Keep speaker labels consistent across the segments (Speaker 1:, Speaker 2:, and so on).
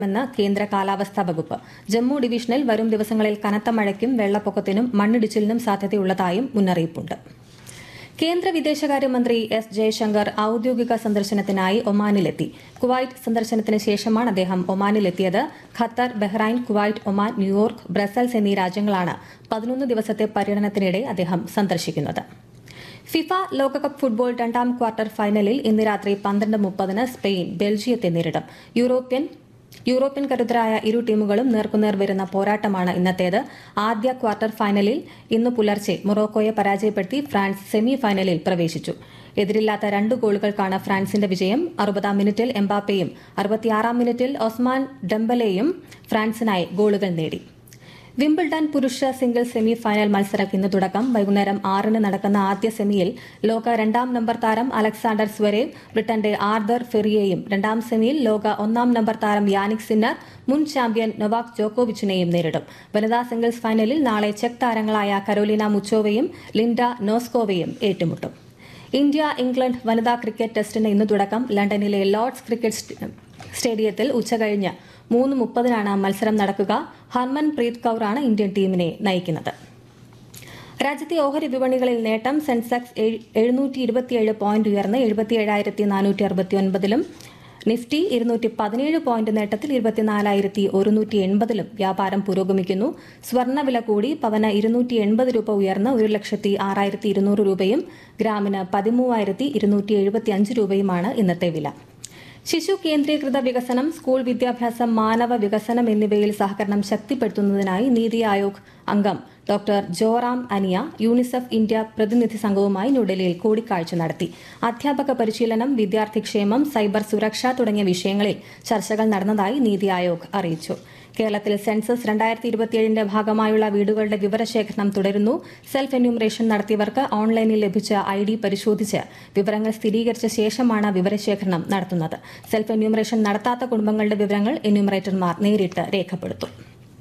Speaker 1: മെന്ന് കേന്ദ്ര കാലാവസ്ഥാ വകുപ്പ് ജമ്മു ഡിവിഷനിൽ വരും ദിവസങ്ങളിൽ കനത്ത മഴയ്ക്കും വെള്ളപ്പൊക്കത്തിനും മണ്ണിടിച്ചിലിനും സാധ്യതയുള്ളതായും മുന്നറിയിപ്പുണ്ട് കേന്ദ്ര വിദേശകാര്യമന്ത്രി എസ് ജയശങ്കർ ഔദ്യോഗിക സന്ദർശനത്തിനായി ഒമാനിലെത്തി കുവൈറ്റ് സന്ദർശനത്തിന് ശേഷമാണ് അദ്ദേഹം ഒമാനിലെത്തിയത് Qatar Bahrain Kuwait Oman New York Brussels എന്നീ രാജ്യങ്ങളാണ് പതിനൊന്ന് ദിവസത്തെ പര്യടനത്തിനിടെ അദ്ദേഹം സന്ദർശിക്കുന്നത് ഫിഫ ലോകകപ്പ് ഫുട്ബോൾ രണ്ടാം ക്വാർട്ടർ ഫൈനലിൽ ഇന്ന് രാത്രി പന്ത്രണ്ട് മുപ്പതിന് സ്പെയിൻ ബെൽജിയത്തെ നേരിടും യൂറോപ്യൻ യൂറോപ്യൻ കരുത്തരായ ഇരു ടീമുകളും നേർക്കുനേർ വരുന്ന പോരാട്ടമാണ് ഇന്നത്തേത് ആദ്യ ക്വാർട്ടർ ഫൈനലിൽ ഇന്ന് പുലർച്ചെ മൊറോക്കോയെ പരാജയപ്പെടുത്തി ഫ്രാൻസ് സെമി ഫൈനലിൽ പ്രവേശിച്ചു എതിരില്ലാത്ത രണ്ട് ഗോളുകൾക്കാണ് ഫ്രാൻസിന്റെ വിജയം അറുപതാം മിനിറ്റിൽ എംബാപ്പയും അറുപത്തിയാറാം മിനിറ്റിൽ ഒസ്മാൻ ഡെംബലെയും ഫ്രാൻസിനായി ഗോളുകൾ നേടി വിംബിൾഡൺ പുരുഷ സിംഗിൾ സെമി ഫൈനൽ മത്സരം ഇന്ന് തുടക്കം വൈകുന്നേരം ആറിന് നടക്കുന്ന ആദ്യ സെമിയിൽ ലോക രണ്ടാം നമ്പർ താരം അലക്സാണ്ടർ സ്വരേവ് ബ്രിട്ടന്റെ ആർദർ ഫെറിയെയും രണ്ടാം സെമിയിൽ ലോക ഒന്നാം നമ്പർ താരം യാനിക് സിന്നർ മുൻ ചാമ്പ്യൻ നൊവാക് ജോക്കോവിച്ചിനെയും നേരിടും വനിതാ സിംഗിൾസ് ഫൈനലിൽ നാളെ ചെക്ക് താരങ്ങളായ കരോലിന മുച്ചോവയും ലിൻഡ നോസ്കോവയും ഏറ്റുമുട്ടും ഇന്ത്യ ഇംഗ്ലണ്ട് വനിതാ ക്രിക്കറ്റ് ടെസ്റ്റിന് ഇന്ന് തുടക്കം ലണ്ടനിലെ ലോർഡ്സ് ക്രിക്കറ്റ് സ്റ്റേ- സ്റ്റേഡിയത്തിൽ ഉച്ചകഴിഞ്ഞ് മൂന്ന് മുപ്പതിനാണ് മത്സരം നടക്കുക ഹർമൻ പ്രീത് കൌറാണ് ഇന്ത്യൻ ടീമിനെ നയിക്കുന്നത് രാജ്യത്തെ ഓഹരി വിപണികളിൽ നേട്ടം സെൻസെക്സ് എഴുന്നൂറ്റി ഇരുപത്തിയേഴ് പോയിന്റ് ഉയർന്ന് എഴുപത്തിയേഴായിരത്തി നാനൂറ്റി അറുപത്തിയൊൻപതിലും നിഫ്റ്റി ഇരുന്നൂറ്റി പതിനേഴ് പോയിന്റ് നേട്ടത്തിൽ ഇരുപത്തിനാലായിരത്തി ഒരുന്നൂറ്റി എൺപതിലും വ്യാപാരം പുരോഗമിക്കുന്നു സ്വർണ്ണവില കൂടി പവന് ഇരുന്നൂറ്റി എൺപത് രൂപ ഉയർന്ന് ഒരു ലക്ഷത്തി ആറായിരത്തി ഇരുന്നൂറ് രൂപയും ഗ്രാമിന് പതിമൂവായിരത്തി ഇരുന്നൂറ്റി എഴുപത്തി അഞ്ച് രൂപയുമാണ് ഇന്നത്തെ വില ശിശു കേന്ദ്രീകൃത വികസനം സ്കൂൾ വിദ്യാഭ്യാസം മാനവ വികസനം എന്നിവയിൽ സഹകരണം ശക്തിപ്പെടുത്തുന്നതിനായി നീതി ആയോഗ് അംഗം ഡോക്ടർ ജോറാം അനിയ യൂണിസെഫ് ഇന്ത്യ പ്രതിനിധി സംഘവുമായി ന്യൂഡൽഹിയിൽ കൂടിക്കാഴ്ച നടത്തി അധ്യാപക പരിശീലനം വിദ്യാർത്ഥി ക്ഷേമം സൈബർ സുരക്ഷ തുടങ്ങിയ വിഷയങ്ങളിൽ ചർച്ചകൾ നടന്നതായി നീതി ആയോഗ് അറിയിച്ചു കേരളത്തിൽ സെൻസസ് രണ്ടായിരത്തി ഇരുപത്തിയേഴിന്റെ ഭാഗമായുള്ള വീടുകളുടെ വിവരശേഖരണം തുടരുന്നു സെൽഫ് എന്യൂമറേഷൻ നടത്തിയവർക്ക് ഓൺലൈനിൽ ലഭിച്ച ഐ ഡി പരിശോധിച്ച് വിവരങ്ങൾ സ്ഥിരീകരിച്ച ശേഷമാണ് വിവരശേഖരണം നടത്തുന്നത് സെൽഫ് എന്യൂമറേഷൻ നടത്താത്ത കുടുംബങ്ങളുടെ വിവരങ്ങൾ എന്യൂമറേറ്റർമാർ നേരിട്ട് രേഖപ്പെടുത്തും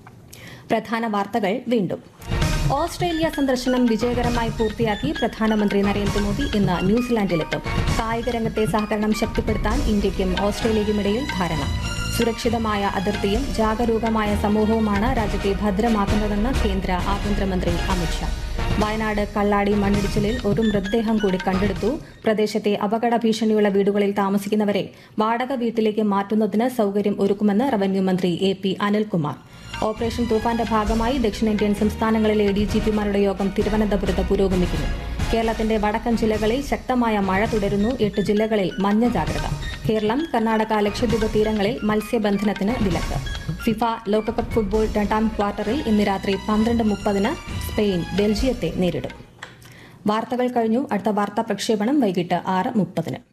Speaker 1: പ്രധാന വാർത്തകൾ വീണ്ടും ഓസ്ട്രേലിയ സന്ദർശനം വിജയകരമായി പൂർത്തിയാക്കി പ്രധാനമന്ത്രി നരേന്ദ്രമോദി ഇന്ന് ന്യൂസിലാൻഡിലെത്തും കായിക രംഗത്തെ സഹകരണം ശക്തിപ്പെടുത്താൻ ഇന്ത്യയ്ക്കും ഓസ്ട്രേലിയയ്ക്കുമിടയിൽ ധാരണ സുരക്ഷിതമായ അതിർത്തിയും ജാഗരൂകമായ സമൂഹവുമാണ് രാജ്യത്തെ ഭദ്രമാക്കുന്നതെന്ന് കേന്ദ്ര ആഭ്യന്തരമന്ത്രി അമിത്ഷാ വയനാട് കള്ളാടി മണ്ണിടിച്ചിലിൽ ഒരു മൃതദേഹം കൂടി കണ്ടെടുത്തു പ്രദേശത്തെ അപകട ഭീഷണിയുള്ള വീടുകളിൽ താമസിക്കുന്നവരെ വാടക വീട്ടിലേക്ക് മാറ്റുന്നതിന് സൌകര്യം ഒരുക്കുമെന്ന് റവന്യൂ മന്ത്രി എ പി അനിൽകുമാർ ഓപ്പറേഷൻ തൂഫാന്റെ ഭാഗമായി ദക്ഷിണേന്ത്യൻ സംസ്ഥാനങ്ങളിലെ ഡിജിപിമാരുടെ യോഗം തിരുവനന്തപുരത്ത് പുരോഗമിക്കുന്നു കേരളത്തിന്റെ വടക്കൻ ജില്ലകളിൽ ശക്തമായ മഴ തുടരുന്നു എട്ട് ജില്ലകളിൽ മഞ്ഞ ജാഗ്രത കേരളം കർണാടക ലക്ഷദ്വീപ് തീരങ്ങളിൽ മത്സ്യബന്ധനത്തിന് വിലക്ക് ഫിഫ ലോകകപ്പ് ഫുട്ബോൾ രണ്ടാം ക്വാർട്ടറിൽ ഇന്ന് രാത്രി പന്ത്രണ്ട് മുപ്പതിന് സ്പെയിൻ ബെൽജിയത്തെ നേരിടും വാർത്തകൾ കഴിഞ്ഞു അടുത്ത വാർത്താ പ്രക്ഷേപണം വൈകിട്ട് ആറ് മുപ്പതിന്